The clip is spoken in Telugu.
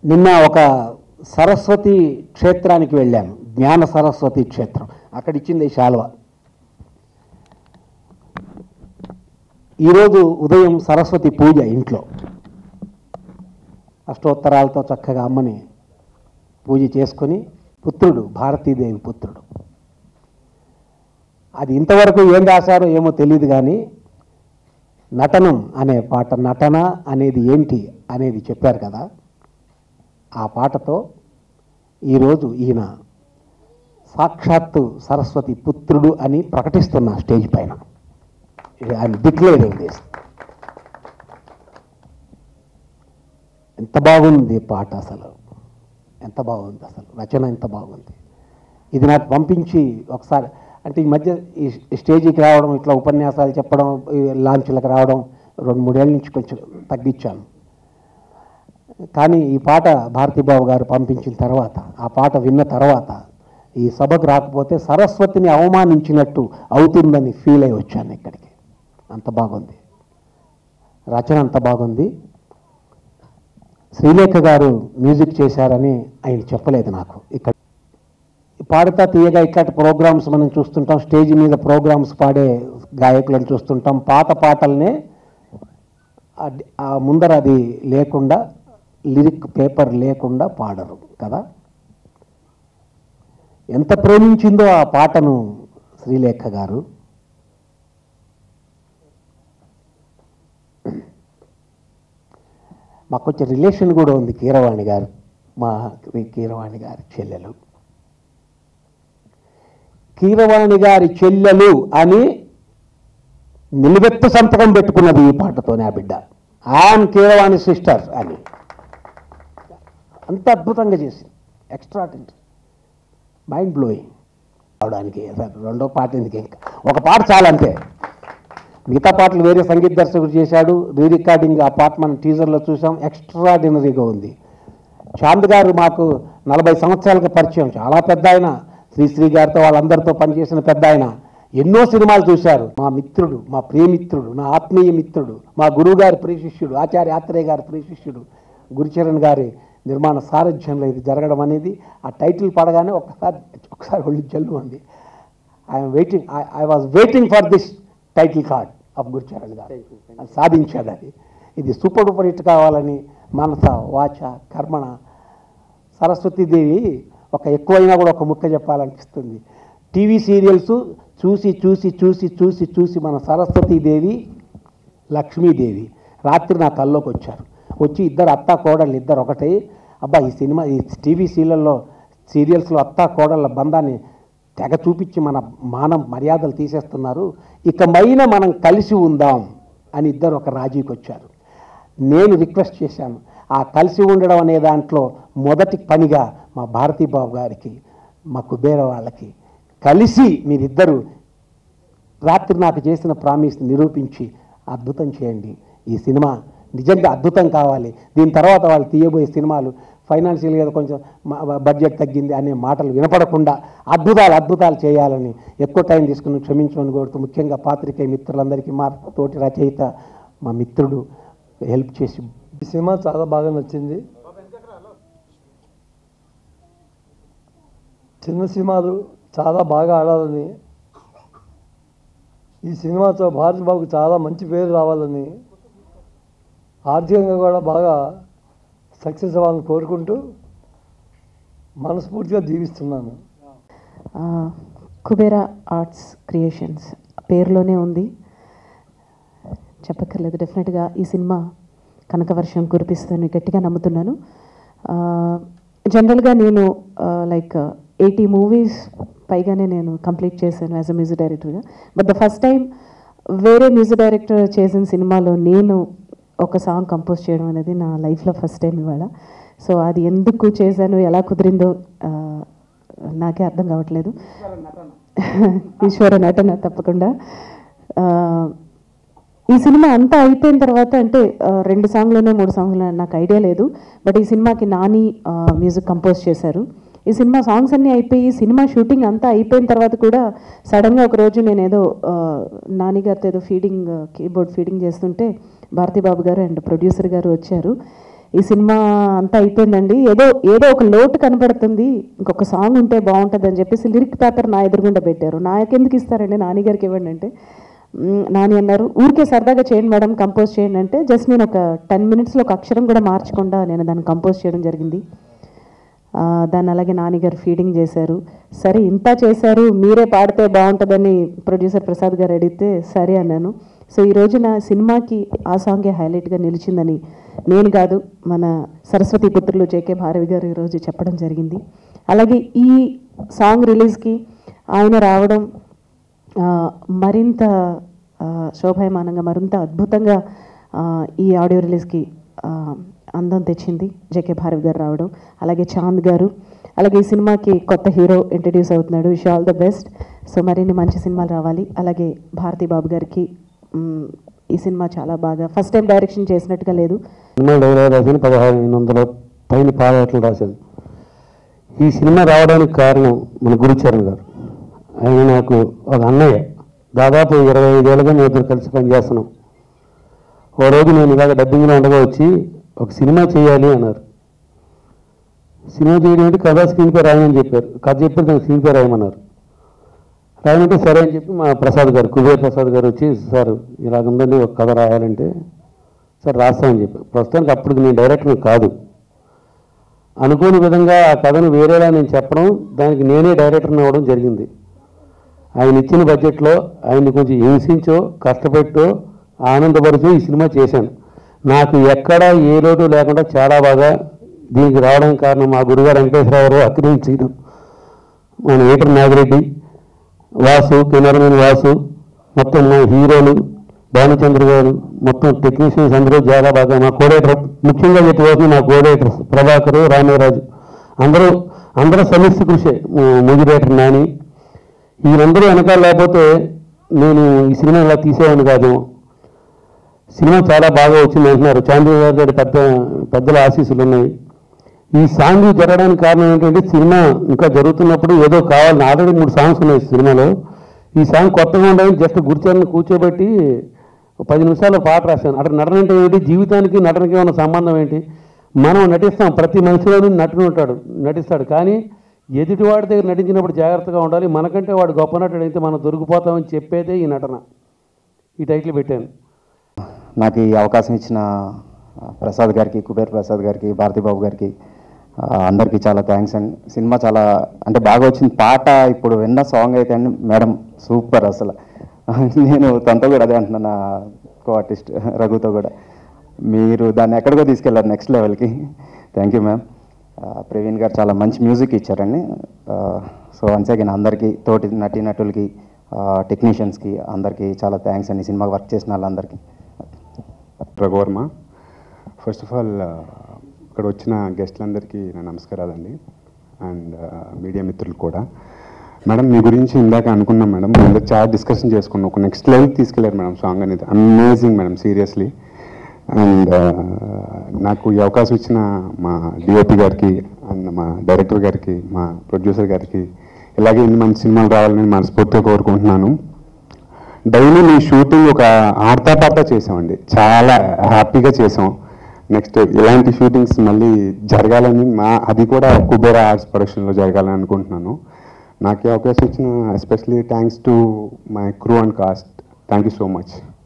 నిన్న ఒక సరస్వతి క్షేత్రానికి వెళ్ళాను జ్ఞాన సరస్వతి క్షేత్రం అక్కడ ఇచ్చింది ఈ శాలువ ఈరోజు ఉదయం సరస్వతి పూజ ఇంట్లో అష్టోత్తరాలతో చక్కగా అమ్మని పూజ చేసుకొని పుత్రుడు భారతీదేవి పుత్రుడు అది ఇంతవరకు ఏం రాశారో ఏమో తెలియదు కానీ నటనం అనే పాట నటన అనేది ఏంటి అనేది చెప్పారు కదా ఆ పాటతో ఈరోజు ఈయన సాక్షాత్తు సరస్వతి పుత్రుడు అని ప్రకటిస్తున్న స్టేజ్ పైన ఆయన డిక్లేరింగ్ దిస్ ఎంత బాగుంది పాట అసలు ఎంత బాగుంది అసలు రచన ఎంత బాగుంది ఇది నాకు పంపించి ఒకసారి అంటే ఈ మధ్య ఈ స్టేజీకి రావడం ఇట్లా ఉపన్యాసాలు చెప్పడం ఈ లాంచ్లకు రావడం రెండు మూడేళ్ళ నుంచి కొంచెం తగ్గించాను కానీ ఈ పాట భారతీబాబు గారు పంపించిన తర్వాత ఆ పాట విన్న తర్వాత ఈ సభకు రాకపోతే సరస్వతిని అవమానించినట్టు అవుతుందని ఫీల్ అయి వచ్చాను ఇక్కడికి అంత బాగుంది రచన అంత బాగుంది శ్రీలేఖ గారు మ్యూజిక్ చేశారని ఆయన చెప్పలేదు నాకు ఇక్కడ పాడుతా తీయగా ఇట్లాంటి ప్రోగ్రామ్స్ మనం చూస్తుంటాం స్టేజ్ మీద ప్రోగ్రామ్స్ పాడే గాయకులను చూస్తుంటాం పాత పాటల్నే ఆ- ఆ ముందర అది లేకుండా లిరిక్ పేపర్ లేకుండా పాడరు కదా ఎంత ప్రేమించిందో ఆ పాటను శ్రీలేఖ గారు మాకు కొంచెం రిలేషన్ కూడా ఉంది కీరవాణి గారు మా కీరవాణి గారి చెల్లెలు కీరవాణి గారి చెల్లెలు అని నిలువెత్తు సంతకం పెట్టుకున్నది ఈ పాటతోనే ఆ బిడ్డ ఆన్ కీరవాణి సిస్టర్ అని అంత అద్భుతంగా చేసింది ఎక్స్ట్రాడినరీ మైండ్ బ్లోయింగ్ అవడానికి రెండో పాట ఎందుకు ఇంకా ఒక పాట చాలంతే మిగతా పాటలు వేరే సంగీత దర్శకుడు చేశాడు రీ రికార్డింగ్ ఆ పాట మనం టీజర్లో చూసాం ఎక్స్ట్రాడినరీగా ఉంది చాంద్ గారు మాకు నలభై సంవత్సరాలకు పరిచయం చాలా పెద్ద ఆయన శ్రీశ్రీ గారితో వాళ్ళందరితో పనిచేసిన పెద్ద ఆయన ఎన్నో సినిమాలు చూశారు మా మిత్రుడు మా ప్రియమిత్రుడు నా ఆత్మీయ మిత్రుడు మా గురువు గారి ప్రియ శిష్యుడు ఆచార్య ఆత్రేయ గారి ప్రియ శిష్యుడు గురుచరణ్ గారి నిర్మాణ సారథ్యంలో ఇది జరగడం అనేది ఆ టైటిల్ పడగానే ఒకసారి ఒకసారి ఒళ్ళు జల్లు ఉంది I'm waiting I was waiting for this title card of Gurucharan గారు అది సాధించాడు అది ఇది సూపర్ డూపర్ హిట్ కావాలని మనస వాచ కర్మణ సరస్వతీదేవి ఒక ఎక్కువైనా కూడా ఒక ముక్క చెప్పాలనిపిస్తుంది టీవీ సీరియల్స్ చూసి చూసి చూసి చూసి చూసి మన సరస్వతీదేవి లక్ష్మీదేవి రాత్రి నా కల్లోకి వచ్చారు వచ్చి ఇద్దరు అత్త కోడళ్ళు ఇద్దరు ఒకటే అబ్బా ఈ సినిమా ఈ టీవీ సీరియల్లో సీరియల్స్లో అత్త కోడళ్ళ బంధాన్ని తెగ చూపించి మన మానం మర్యాదలు తీసేస్తున్నారు ఇక మైన మనం కలిసి ఉందాం అని ఇద్దరు ఒక రాజీకి వచ్చారు నేను రిక్వెస్ట్ చేశాను ఆ కలిసి ఉండడం అనే దాంట్లో మొదటి పనిగా మా భారతీ బాబు గారికి మా కుబేర వాళ్ళకి కలిసి మీరిద్దరూ రాత్రి నాకు చేసిన ప్రామిస్ నిరూపించి అద్భుతం చేయండి ఈ సినిమా నిజంగా అద్భుతం కావాలి దీని తర్వాత వాళ్ళు తీయబోయే సినిమాలు ఫైనాన్షియల్గా కొంచెం మ- బడ్జెట్ తగ్గింది అనే మాటలు వినపడకుండా అద్భుతాలు అద్భుతాలు చేయాలని ఎక్కువ టైం తీసుకుని క్షమించమని కోరుతూ ముఖ్యంగా పాత్రికేయ మిత్రులందరికీ మా తోటి రచయిత మా మిత్రుడు హెల్ప్ చేసి ఈ సినిమా చాలా బాగా నచ్చింది చిన్న సినిమాలు చాలా బాగా ఆడాలని ఈ సినిమాతో భారత్ బాబుకు చాలా మంచి పేరు రావాలని ఆర్థికంగా కూడా బాగా సక్సెస్ అవ్వాలని కోరుకుంటూ మనస్ఫూర్తిగా దీవిస్తున్నాను ఆ, కుబేరా ఆర్ట్స్ క్రియేషన్స్ పేరులోనే ఉంది చెప్పక్కర్లేదు డెఫినెట్గా ఈ సినిమా కనకవర్షం కురిపిస్తుందని గట్టిగా నమ్ముతున్నాను ఆ, జనరల్గా నేను లైక్ ఎయిటీ మూవీస్ పైగానే నేను కంప్లీట్ చేశాను యాజ్ అ మ్యూజిక్ డైరెక్టర్గా బట్ ద ఫస్ట్ టైం వేరే మ్యూజిక్ డైరెక్టర్ చేసిన సినిమాలో నేను ఒక సాంగ్ కంపోజ్ చేయడం అనేది నా లైఫ్లో ఫస్ట్ టైం ఇవాళ సో అది ఎందుకు చేశాను ఎలా కుదిరిందో ఆ, నాకే అర్థం కావట్లేదు ఈశ్వర నటన తప్పకుండా ఆ, ఈ సినిమా అంతా అయిపోయిన తర్వాత అంటే ఆ, రెండు సాంగ్లోనే మూడు సాంగ్లు నాకు ఐడియా లేదు బట్ ఈ సినిమాకి నాని ఆ, మ్యూజిక్ కంపోజ్ చేశారు ఈ సినిమా సాంగ్స్ అన్నీ అయిపోయి సినిమా షూటింగ్ అంతా అయిపోయిన తర్వాత కూడా సడన్గా ఒక రోజు నేను ఏదో ఆ, నాని గారితో ఏదో ఫీడింగ్ కీబోర్డ్ ఫీడింగ్ చేస్తుంటే భారతీ బాబు గారు అండ్ ప్రొడ్యూసర్ గారు వచ్చారు ఈ సినిమా అంతా అయిపోయిందండి ఏదో ఏదో ఒక లోటు కనపడుతుంది ఇంకొక సాంగ్ ఉంటే బాగుంటుంది అని చెప్పేసి లిరిక్ పేపర్ నా ఎదురుగుండా పెట్టారు నాకెందుకు ఇస్తారండి నాని గారికి ఇవ్వండి అంటే "మ్, నాని అన్నారు ఊరికే సరదాగా చేయండి మేడం కంపోజ్ చేయండి అంటే జస్ట్ నేను ఒక టెన్ మినిట్స్లో ఒక అక్షరం కూడా మార్చకుండా నేను దాన్ని కంపోజ్ చేయడం జరిగింది ఆ, దాన్ని అలాగే నాన్నగారు ఫీడింగ్ చేశారు సరే ఇంత చేశారు మీరే పాడితే బాగుంటుందని ప్రొడ్యూసర్ ప్రసాద్ గారు అడిగితే సరే అన్నాను సో ఈ రోజున సినిమాకి ఆ సాంగే హైలైట్గా నిలిచిందని నేను కాదు మన సరస్వతి పుత్రులు జేకే భారవి గారు ఈరోజు చెప్పడం జరిగింది అలాగే ఈ సాంగ్ రిలీజ్కి ఆయన రావడం ఆ, మరింత ఆ, శోభాయమానంగా మరింత అద్భుతంగా ఆ, ఈ ఆడియో రిలీజ్కి ఆ, అందం తెచ్చింది జేకే భారవి గారు రావడం అలాగే చాంద్ గారు అలాగే ఈ సినిమాకి కొత్త హీరో ఇంట్రడ్యూస్ అవుతున్నాడు wish all the best so మరిన్ని మంచి సినిమాలు రావాలి అలాగే భారతీ బాబు గారికి మ్, ఈ సినిమా చాలా బాగా ఫస్ట్ టైం డైరెక్షన్ చేసినట్టుగా లేదు సినిమా డైలాగ్ రాశాను పదహారు వందల పైన పాదయాత్రలు రాశాను ఈ సినిమా రావడానికి కారణం మన గురుచరణ్ గారు ఆయన నాకు ఒక అన్నయ్య దాదాపు ఇరవై ఐదేళ్ళుగా మేము ఇద్దరు కలిసి పనిచేస్తున్నాం ఓ రోజు నేను ఇలాగ డబ్బింగ్లో ఉండగా వచ్చి ఒక సినిమా చేయాలి అన్నారు సినిమా చేయడం అంటే కథ స్క్రీన్ పే రాయమని చెప్పారు కథ చెప్పారు దానికి స్క్రీన్ పే రాయమన్నారు రాయమంటే సరే అని చెప్పి మా ప్రసాద్ గారు కుబేర్ ప్రసాద్ గారు వచ్చి సార్ ఇలాగ ఉందండి ఒక కథ రాయాలంటే సార్ రాస్తామని చెప్పి ప్రస్తుతానికి అప్పుడు నేను డైరెక్టర్ కాదు అనుకోని విధంగా ఆ కథను వేరేలా నేను చెప్పడం దానికి నేనే డైరెక్టర్ని అవ్వడం జరిగింది ఆయన ఇచ్చిన బడ్జెట్లో ఆయన్ని కొంచెం హింసించో కష్టపెట్టో ఆనందపరుచో ఈ సినిమా చేశాను నాకు ఎక్కడ ఏ లోటు లేకుండా చాలా బాగా దీనికి రావడానికి కారణం మా గురుగారు వెంకటేశ్వరరావు అక్కినేని చేయడం మన ఏటర్ నాగిరెడ్డి వాసు కెమెరామెన్ వాసు మొత్తం మా హీరోలు భానుచంద్ర గారు మొత్తం టెక్నీషియన్స్ అందరూ చాలా బాగా మా కోడేటర్ ముఖ్యంగా చెప్పవచ్చు మా కోడేటర్స్ ప్రభాకరు రామరాజు అందరూ అందరూ సమిష్టి కృషి ముగిరేటర్ నాని వీరందరూ వెనకాల లేకపోతే నేను ఈ సినిమా ఇలా తీసేవాడిని కాదు సినిమా చాలా బాగా వచ్చింది అంటున్నారు చాంద్రబాబు గారి పెద్ద పెద్దల ఆశీస్సులు ఉన్నాయి ఈ సాంగ్ జరగడానికి కారణం ఏంటంటే సినిమా ఇంకా జరుగుతున్నప్పుడు ఏదో కావాలని ఆల్రెడీ మూడు సాంగ్స్ ఉన్నాయి సినిమాలో ఈ సాంగ్ కొత్తగా ఉండాలని జస్ట్ గుర్చాన్ని కూర్చోబెట్టి ఒక పది నిమిషాలు పాట రాశాను అక్కడ నటన అంటే ఏంటి జీవితానికి నటనకి ఉన్న సంబంధం ఏంటి మనం నటిస్తాం ప్రతి మనిషిలోనూ నటుడు ఉంటాడు నటిస్తాడు కానీ ఎదుటివాడి దగ్గర నటించినప్పుడు జాగ్రత్తగా ఉండాలి మనకంటే వాడు గొప్ప నటుడు అయితే మనం దొరికిపోతామని చెప్పేదే ఈ నటన ఈ టైటిల్ పెట్టాను నాకు ఈ అవకాశం ఇచ్చిన ఆ, ప్రసాద్ గారికి కుబేర్ ప్రసాద్ గారికి భారతీబాబు గారికి ఆ, అందరికీ చాలా థ్యాంక్స్ అండి సినిమా చాలా అంటే బాగా వచ్చింది పాట ఇప్పుడు విన్న సాంగ్ అయితే అండి మేడం సూపర్ అసలు నేను తనతో కూడా అదే అంటున్నాను నా కో ఆర్టిస్ట్ రఘుతో కూడా మీరు దాన్ని ఎక్కడికో తీసుకెళ్లారు నెక్స్ట్ లెవెల్కి థ్యాంక్ యూ మ్యామ్ ప్రవీణ్ గారు చాలా మంచి మ్యూజిక్ ఇచ్చారండి సో వన్స్ అగైన్ అందరికీ తోటి నటీ నటులకి టెక్నీషియన్స్కి అందరికీ చాలా థ్యాంక్స్ అండి ఈ సినిమాకి వర్క్ చేసిన వాళ్ళందరికీ రఘువర్మ ఫస్ట్ ఆఫ్ ఆల్ ఇక్కడ వచ్చిన గెస్ట్లందరికీ నా నమస్కారాలండి అండ్ మీడియా మిత్రులు కూడా మేడం మీ గురించి ఇందాక అనుకున్నాం మేడం అందరు చాలా డిస్కషన్ చేసుకున్నాం ఒక నెక్స్ట్ లెవెల్కి తీసుకెళ్ళారు మేడం సాంగ్ అనేది అమేజింగ్ మేడం సీరియస్లీ అండ్ నాకు ఈ అవకాశం ఇచ్చిన మా డిఓపి గారికి అండ్ మా డైరెక్టర్ గారికి మా ప్రొడ్యూసర్ గారికి ఇలాగే ఇన్ని మంచి సినిమాలు రావాలని మనస్ఫూర్తిగా కోరుకుంటున్నాను డైలీ మీ షూటింగ్ ఒక ఆడతా పాడతా చేసామండి చాలా హ్యాపీగా చేసాం నెక్స్ట్ ఇలాంటి షూటింగ్స్ మళ్ళీ జరగాలని మా అది కూడా కుబేరా ఆర్ట్స్ ప్రొడక్షన్లో జరగాలని అనుకుంటున్నాను నాకు ఈ అవకాశం ఇచ్చిన especially thanks to my crew and cast thank you so much